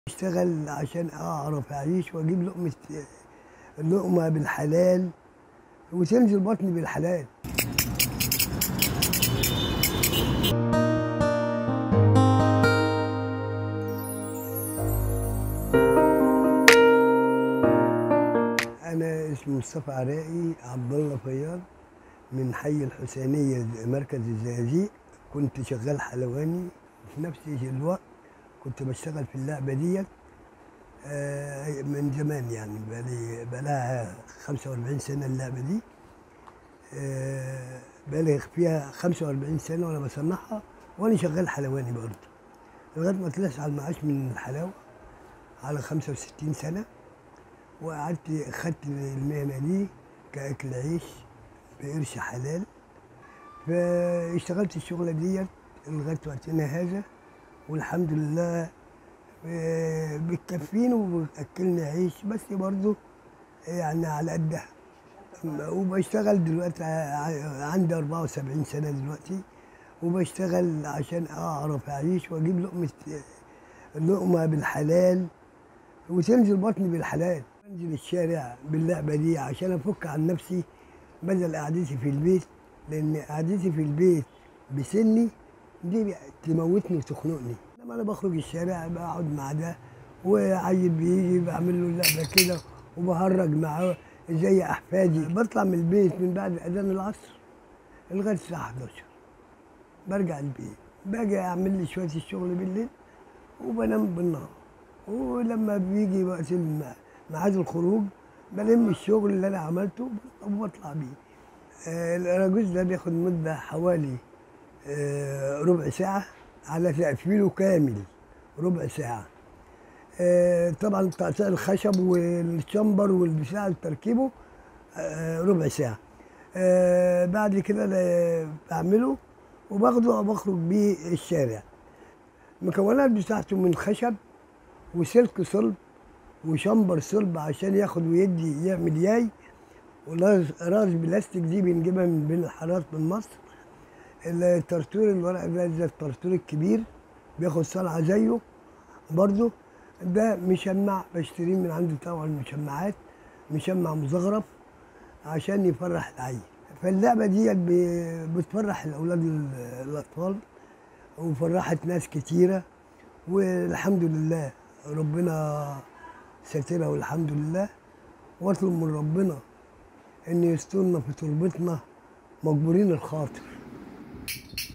اشتغل عشان اعرف اعيش واجيب لقمه لقمه بالحلال وتنزل بطني بالحلال انا اسمي مصطفى عراقي عبد الله فياض من حي الحسينيه مركز الزقازيق كنت شغال حلواني في نفس الوقت كنت بشتغل في اللعبه ديت آه، من زمان يعني بقالي بقالها 45 سنه اللعبه دي آه، بقالي فيها 45 سنه وانا بصنعها وانا شغال حلواني برضه لغايه ما طلعت على المعاش من الحلاوه على 65 سنه وقعدت خدت المهنه دي كاكل عيش بقرش حلال فاشتغلت الشغله ديت لغايه وقتنا هذا والحمد لله آه، بتكفيني وبتاكلني عيش بس برضه يعني على قدها وبشتغل دلوقتي ع- عندي 74 سنه دلوقتي وبشتغل عشان اعرف اعيش واجيب لقمه لقمه بالحلال وتنزل بطني بالحلال انزل الشارع باللعبه دي عشان افك عن نفسي بدل قعدتي في البيت لان قعدتي في البيت بسني دي تموتني وتخنقني لما انا بخرج الشارع بقعد مع ده وعيل بيجي بعمل له لعبه كده وبهرج معاه زي احفادي بطلع من البيت من بعد اذان العصر لغايه الساعه 11 برجع البيت باجي اعمل لي شويه الشغل بالليل وبنام بالنهار ولما بيجي وقت الم- ميعاد الخروج بلم الشغل اللي انا عملته وبطلع بيه آه، الاراجوز ده بياخد مده حوالي آه، ربع ساعه على تقفيله كامل ربع ساعه آه، طبعا تقطيع الخشب والشمبر والبتاع تركيبه آه، ربع ساعه آه، بعد كده أنا بعمله وباخده وبخرج بيه الشارع المكونات بتاعته من خشب وسلك صلب وشمبر صلب عشان ياخد ويدي يعمل ياي وراس بلاستيك دي بنجيبها من بين الحارات من مصر الترتور الورق ده زي الترتور الكبير بياخد صنعة زيه برضه ده مشمع بشتريه من عنده طبعا مشمعات مشمع مزخرف عشان يفرح العيل فاللعبة دي ب- بتفرح الأولاد ال- الأطفال وفرحت ناس كتيرة والحمد لله ربنا ساترها والحمد لله واطلب من ربنا ان يسترنا في تربتنا مجبورين الخاطر